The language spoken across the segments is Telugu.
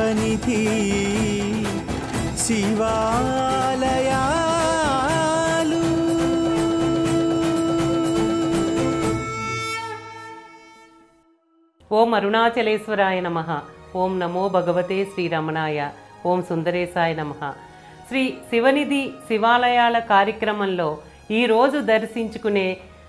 సన్నిధి శివాలయాలు ఓం అరుణాచలేశ్వరాయ నమ ఓం నమో భగవతే శ్రీరమణాయ ఓం సుందరేశాయ నమ శ్రీ శివనిధి శివాలయాల కార్యక్రమంలో ఈరోజు దర్శించుకునే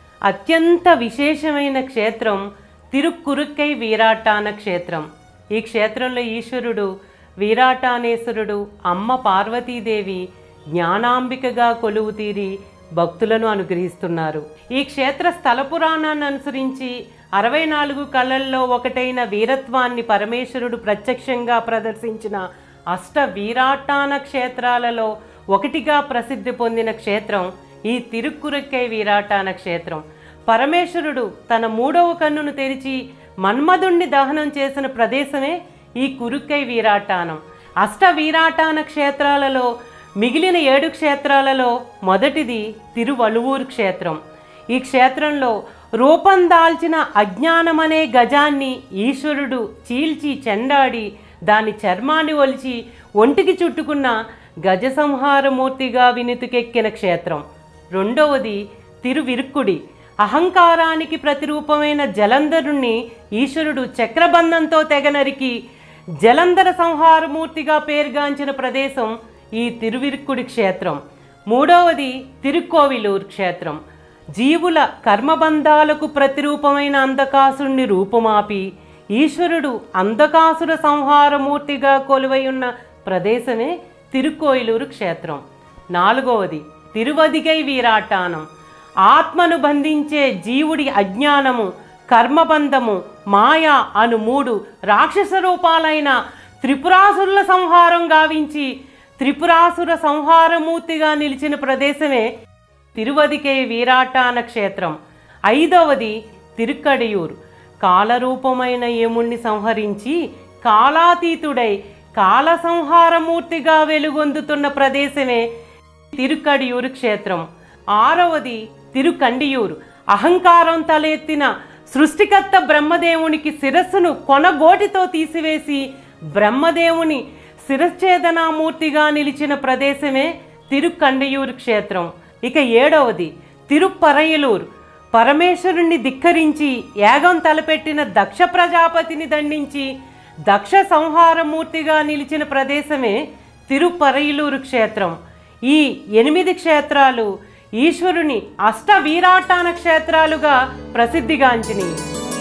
అత్యంత విశేషమైన క్షేత్రం తిరుక్కురుక్కై వీరాటాన క్షేత్రం ఈ క్షేత్రంలో ఈశ్వరుడు వీరాటానేశ్వరుడు అమ్మ పార్వతీదేవి జ్ఞానాంబికగా కొలువు తీరి భక్తులను అనుగ్రహిస్తున్నారు ఈ క్షేత్ర స్థల పురాణాన్ని అనుసరించి అరవై నాలుగు కళల్లో ఒకటైన వీరత్వాన్ని పరమేశ్వరుడు ప్రత్యక్షంగా ప్రదర్శించిన అష్ట వీరాటాన క్షేత్రాలలో ఒకటిగా ప్రసిద్ధి పొందిన క్షేత్రం ఈ తిరుక్కురక్కై వీరాటాన క్షేత్రం పరమేశ్వరుడు తన మూడవ కన్నును తెరిచి మన్మధుణ్ణి దహనం చేసిన ప్రదేశమే ఈ కురుక్కై వీరాటానం అష్ట వీరాటాన క్షేత్రాలలో మిగిలిన ఏడు క్షేత్రాలలో మొదటిది తిరువలువూరు క్షేత్రం ఈ క్షేత్రంలో రూపం దాల్చిన అజ్ఞానమనే గజాన్ని ఈశ్వరుడు చీల్చి చెండాడి దాని చర్మాన్ని ఒలిచి ఒంటికి చుట్టుకున్న గజ సంహారమూర్తిగా వినుతికెక్కిన క్షేత్రం రెండవది తిరువిరుక్కుడి అహంకారానికి ప్రతిరూపమైన జలంధరుణ్ణి ఈశ్వరుడు చక్రబంధంతో తెగనరికి జలంధర సంహారమూర్తిగా పేరుగాంచిన ప్రదేశం ఈ తిరువిరుక్కుడి క్షేత్రం మూడవది తిరుక్కోవిలూరు క్షేత్రం జీవుల కర్మబంధాలకు ప్రతిరూపమైన అంధకాసుని రూపుమాపి ఈశ్వరుడు అంధకాసుర సంహారమూర్తిగా కొలువై ఉన్న ప్రదేశమే తిరుక్కోయిలూరు క్షేత్రం నాలుగవది తిరువదిగై వీరాటానం ఆత్మను బంధించే జీవుడి అజ్ఞానము కర్మబంధము మాయ అను మూడు రాక్షస రూపాలైన త్రిపురాసురుల సంహారం గావించి త్రిపురాసుర సంహారమూర్తిగా నిలిచిన ప్రదేశమే తిరువదికై వీరాటాన క్షేత్రం ఐదవది తిరుక్కడియూరు కాలరూపమైన యముణ్ణి సంహరించి కాలాతీతుడై కాల సంహారమూర్తిగా వెలుగొందుతున్న ప్రదేశమే తిరుక్కడియూరు క్షేత్రం ఆరవది తిరుకండియూరు అహంకారం తలెత్తిన సృష్టికర్త బ్రహ్మదేవునికి శిరస్సును కొనగోటితో తీసివేసి బ్రహ్మదేవుని శిరశ్చేదనామూర్తిగా నిలిచిన ప్రదేశమే తిరుకండియూరు క్షేత్రం ఇక ఏడవది తిరుపరయలూరు పరమేశ్వరుణ్ణి ధిక్కరించి యాగం తలపెట్టిన దక్ష ప్రజాపతిని దండించి దక్ష సంహారమూర్తిగా నిలిచిన ప్రదేశమే తిరుపరయలూరు క్షేత్రం ఈ ఎనిమిది క్షేత్రాలు ఈశ్వరుని అష్ట వీరాటాన క్షేత్రాలుగా ప్రసిద్ధిగాంచినాయి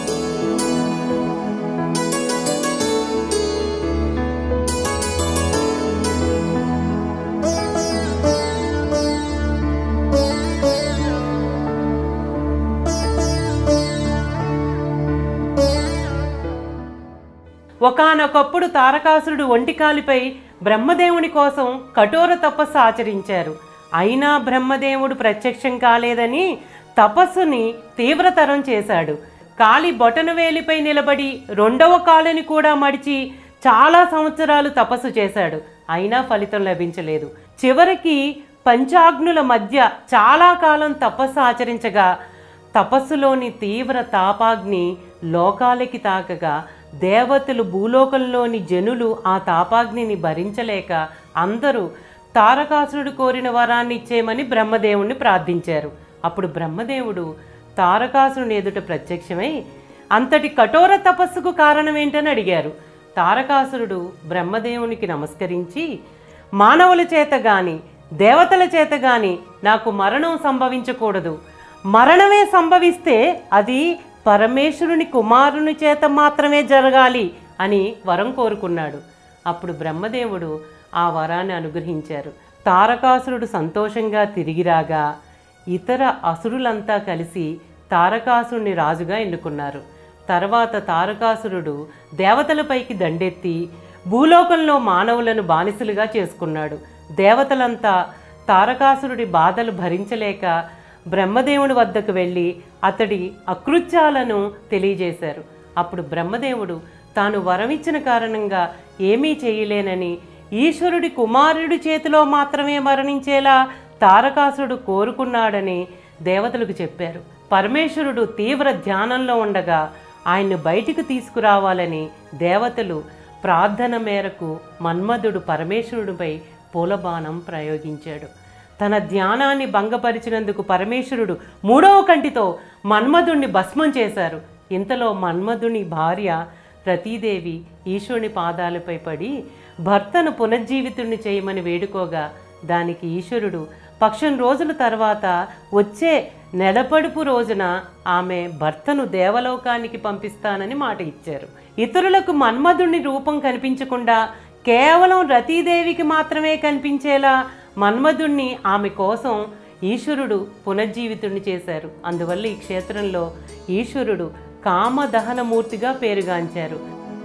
ఒకానొకప్పుడు తారకాసురుడు ఒంటికాలిపై బ్రహ్మదేవుని కోసం కఠోర తపస్సు ఆచరించారు అయినా బ్రహ్మదేవుడు ప్రత్యక్షం కాలేదని తపస్సుని తీవ్రతరం చేశాడు కాలి బొటనవేలిపై నిలబడి రెండవ కాలుని కూడా మడిచి చాలా సంవత్సరాలు తపస్సు చేశాడు అయినా ఫలితం లభించలేదు చివరికి పంచాగ్నుల మధ్య చాలా కాలం తపస్సు ఆచరించగా తపస్సులోని తీవ్ర తాపాగ్ని లోకాలకి తాకగా దేవతలు భూలోకంలోని జనులు ఆ తాపాగ్నిని భరించలేక అందరూ తారకాసురుడు కోరిన వరాన్ని ఇచ్చేయమని బ్రహ్మదేవుణ్ణి ప్రార్థించారు అప్పుడు బ్రహ్మదేవుడు తారకాసురుని ఎదుట ప్రత్యక్షమై అంతటి కఠోర తపస్సుకు కారణం ఏంటని అడిగారు తారకాసురుడు బ్రహ్మదేవునికి నమస్కరించి మానవుల చేత గాని దేవతల చేత గాని నాకు మరణం సంభవించకూడదు మరణమే సంభవిస్తే అది పరమేశ్వరుని కుమారుని చేత మాత్రమే జరగాలి అని వరం కోరుకున్నాడు అప్పుడు బ్రహ్మదేవుడు ఆ వరాన్ని అనుగ్రహించారు తారకాసురుడు సంతోషంగా తిరిగి రాగా ఇతర అసురులంతా కలిసి తారకాసురుని రాజుగా ఎన్నుకున్నారు తర్వాత తారకాసురుడు దేవతలపైకి దండెత్తి భూలోకంలో మానవులను బానిసలుగా చేసుకున్నాడు దేవతలంతా తారకాసురుడి బాధలు భరించలేక బ్రహ్మదేవుని వద్దకు వెళ్ళి అతడి అకృత్యాలను తెలియజేశారు అప్పుడు బ్రహ్మదేవుడు తాను వరమిచ్చిన కారణంగా ఏమీ చేయలేనని ఈశ్వరుడి కుమారుడి చేతిలో మాత్రమే మరణించేలా తారకాసురుడు కోరుకున్నాడని దేవతలకు చెప్పారు పరమేశ్వరుడు తీవ్ర ధ్యానంలో ఉండగా ఆయన్ను బయటికి తీసుకురావాలని దేవతలు ప్రార్థన మేరకు మన్మధుడు పరమేశ్వరుడిపై పూలబాణం ప్రయోగించాడు తన ధ్యానాన్ని భంగపరిచినందుకు పరమేశ్వరుడు మూడవ కంటితో మన్మధుణ్ణి భస్మం చేశారు ఇంతలో మన్మధుని భార్య రతీదేవి ఈశ్వరుని పాదాలపై పడి భర్తను పునర్జీవితుణ్ణి చేయమని వేడుకోగా దానికి ఈశ్వరుడు పక్షం రోజుల తర్వాత వచ్చే నెలపడుపు రోజున ఆమె భర్తను దేవలోకానికి పంపిస్తానని మాట ఇచ్చారు ఇతరులకు మన్మధుని రూపం కనిపించకుండా కేవలం రతీదేవికి మాత్రమే కనిపించేలా మన్మధుణ్ణి ఆమె కోసం ఈశ్వరుడు పునర్జీవితుణ్ణి చేశారు అందువల్ల ఈ క్షేత్రంలో ఈశ్వరుడు కామదహనమూర్తిగా పేరుగాంచారు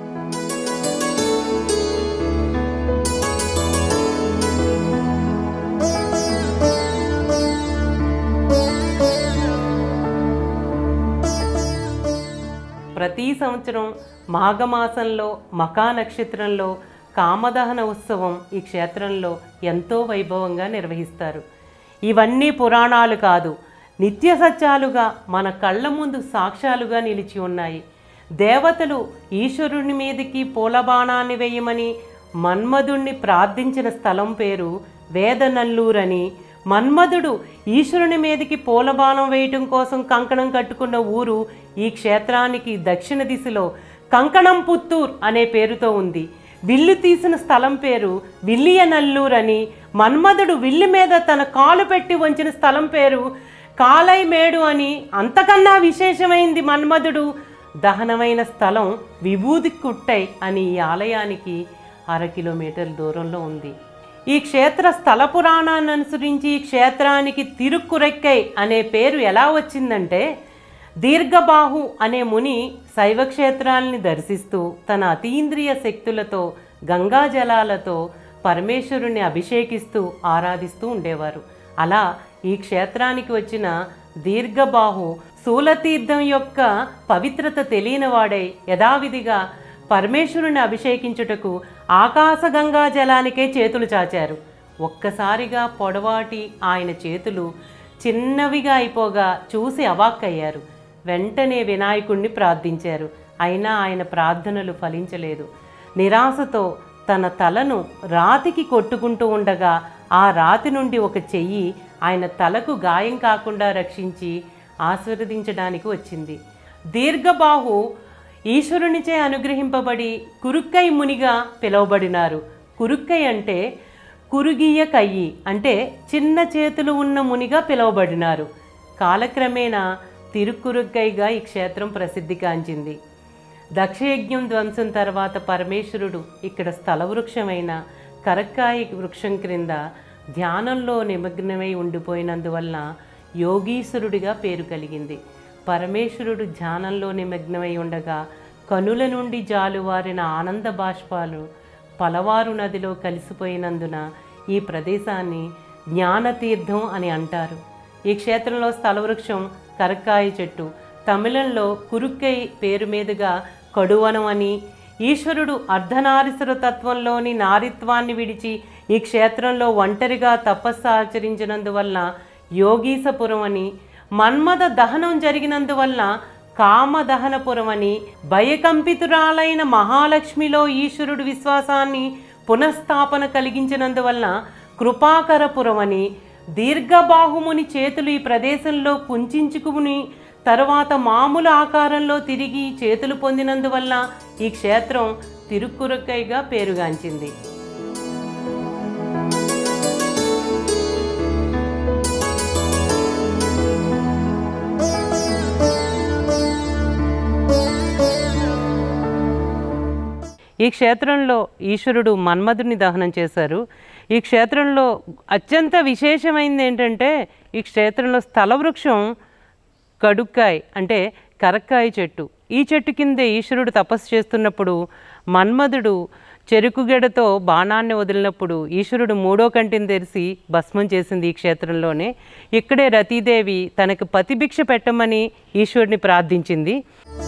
ప్రతి సంవత్సరం మాఘమాసంలో మకా నక్షత్రంలో కామదహన ఉత్సవం ఈ క్షేత్రంలో ఎంతో వైభవంగా నిర్వహిస్తారు ఇవన్నీ పురాణాలు కాదు నిత్య సత్యాలుగా మన కళ్ళ ముందు సాక్ష్యాలుగా నిలిచి ఉన్నాయి దేవతలు ఈశ్వరుని మీదకి పూలబాణాన్ని వేయమని మన్మధుణ్ణి ప్రార్థించిన స్థలం పేరు వేదనల్లూరని మన్మధుడు ఈశ్వరుని మీదకి పూలబాణం వేయటం కోసం కంకణం కట్టుకున్న ఊరు ఈ క్షేత్రానికి దక్షిణ దిశలో కంకణం పుత్తూర్ అనే పేరుతో ఉంది విల్లు తీసిన స్థలం పేరు విల్లియనల్లూర్ అని మన్మధుడు విల్లు మీద తన కాలు పెట్టి వంచిన స్థలం పేరు కాలైమేడు అని అంతకన్నా విశేషమైంది మన్మధుడు దహనమైన స్థలం విభూది కుట్టై అని ఈ ఆలయానికి అర కిలోమీటర్ల దూరంలో ఉంది ఈ క్షేత్ర స్థల పురాణాన్ని అనుసరించి ఈ క్షేత్రానికి తిరుక్కురెక్కై అనే పేరు ఎలా వచ్చిందంటే దీర్ఘబాహు అనే ముని శైవ క్షేత్రాల్ని దర్శిస్తూ తన అతీంద్రియ శక్తులతో గంగా జలాలతో పరమేశ్వరుని అభిషేకిస్తూ ఆరాధిస్తూ ఉండేవారు అలా ఈ క్షేత్రానికి వచ్చిన దీర్ఘబాహు శూలతీర్థం యొక్క పవిత్రత తెలియనివాడై యథావిధిగా పరమేశ్వరుని అభిషేకించుటకు ఆకాశగంగా జలానికే చేతులు చాచారు ఒక్కసారిగా పొడవాటి ఆయన చేతులు చిన్నవిగా అయిపోగా చూసి అవాక్కయ్యారు వెంటనే వినాయకుణ్ణి ప్రార్థించారు అయినా ఆయన ప్రార్థనలు ఫలించలేదు నిరాశతో తన తలను రాతికి కొట్టుకుంటూ ఉండగా ఆ రాతి నుండి ఒక చెయ్యి ఆయన తలకు గాయం కాకుండా రక్షించి ఆశీర్వదించడానికి వచ్చింది దీర్ఘబాహు ఈశ్వరునిచే అనుగ్రహింపబడి కురుక్కై మునిగా పిలువబడినారు కురుక్కై అంటే కురుగీయ కయ్యి అంటే చిన్న చేతులు ఉన్న మునిగా పిలువబడినారు కాలక్రమేణా తిరుక్కురుగ్గైగా ఈ క్షేత్రం ప్రసిద్ధిగాంచింది దక్షయజ్ఞం ధ్వంసం తర్వాత పరమేశ్వరుడు ఇక్కడ స్థల వృక్షమైన కరక్కాయి వృక్షం క్రింద ధ్యానంలో నిమగ్నమై ఉండిపోయినందువలన యోగీశ్వరుడిగా పేరు కలిగింది పరమేశ్వరుడు ధ్యానంలో నిమగ్నమై ఉండగా కనుల నుండి జాలువారిన ఆనంద బాష్పాలు పలవారు నదిలో కలిసిపోయినందున ఈ ప్రదేశాన్ని జ్ఞానతీర్థం అని అంటారు ఈ క్షేత్రంలో స్థలవృక్షం కరక్కాయ చెట్టు తమిళంలో కురుక్కై పేరు మీదుగా కడువనం అని ఈశ్వరుడు అర్ధనారీశ్వర తత్వంలోని నారిత్వాన్ని విడిచి ఈ క్షేత్రంలో ఒంటరిగా తపస్సు ఆచరించినందువల్ల యోగీసపురం అని మన్మథ దహనం జరిగినందువల్ల కామదహనపురం అని భయకంపితురాలైన మహాలక్ష్మిలో ఈశ్వరుడు విశ్వాసాన్ని పునఃస్థాపన కలిగించినందువల్ల కృపాకరపురం అని దీర్ఘబాహుముని చేతులు ఈ ప్రదేశంలో కుంచుకుని తరువాత మామూలు ఆకారంలో తిరిగి చేతులు పొందినందువల్ల ఈ క్షేత్రం తిరుక్కురక్కైగా పేరుగాంచింది ఈ క్షేత్రంలో ఈశ్వరుడు మన్మధుని దహనం చేశారు ఈ క్షేత్రంలో అత్యంత విశేషమైనది ఏంటంటే ఈ క్షేత్రంలో స్థల వృక్షం కడుక్కాయ్ అంటే కరక్కాయ చెట్టు ఈ చెట్టు కిందే ఈశ్వరుడు తపస్సు చేస్తున్నప్పుడు మన్మధుడు చెరుకు గెడతో బాణాన్ని వదిలినప్పుడు ఈశ్వరుడు మూడో కంటిని తెరిచి భస్మం చేసింది ఈ క్షేత్రంలోనే ఇక్కడే రతీదేవి తనకు పతిభిక్ష పెట్టమని ఈశ్వరుడిని ప్రార్థించింది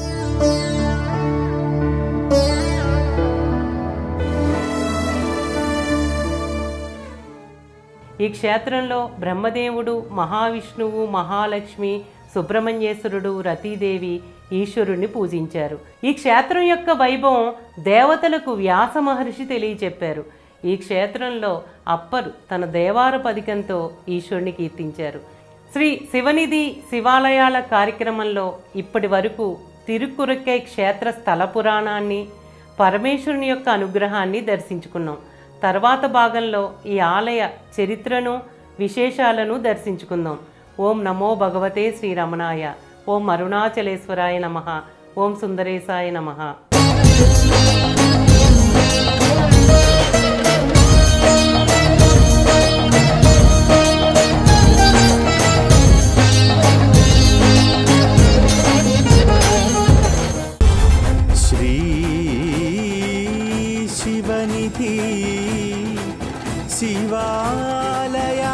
ఈ క్షేత్రంలో బ్రహ్మదేవుడు మహావిష్ణువు మహాలక్ష్మి సుబ్రహ్మణ్యేశ్వరుడు రతీదేవి ఈశ్వరుణ్ణి పూజించారు ఈ క్షేత్రం యొక్క వైభవం దేవతలకు వ్యాస మహర్షి తెలియచెప్పారు ఈ క్షేత్రంలో అప్పరు తన దేవార పదికంతో ఈశ్వరుని కీర్తించారు శ్రీ శివనిధి శివాలయాల కార్యక్రమంలో ఇప్పటి వరకు తిరుకురక్కై క్షేత్ర స్థల పురాణాన్ని పరమేశ్వరుని యొక్క అనుగ్రహాన్ని దర్శించుకున్నాం తర్వాత భాగంలో ఈ ఆలయ చరిత్రను విశేషాలను దర్శించుకుందాం ఓం నమో భగవతే శ్రీరమణాయ ఓం అరుణాచలేశ్వరాయ నమ ఓం సుందరేశాయ నమః శ్రీ శివనిధి శివాలయ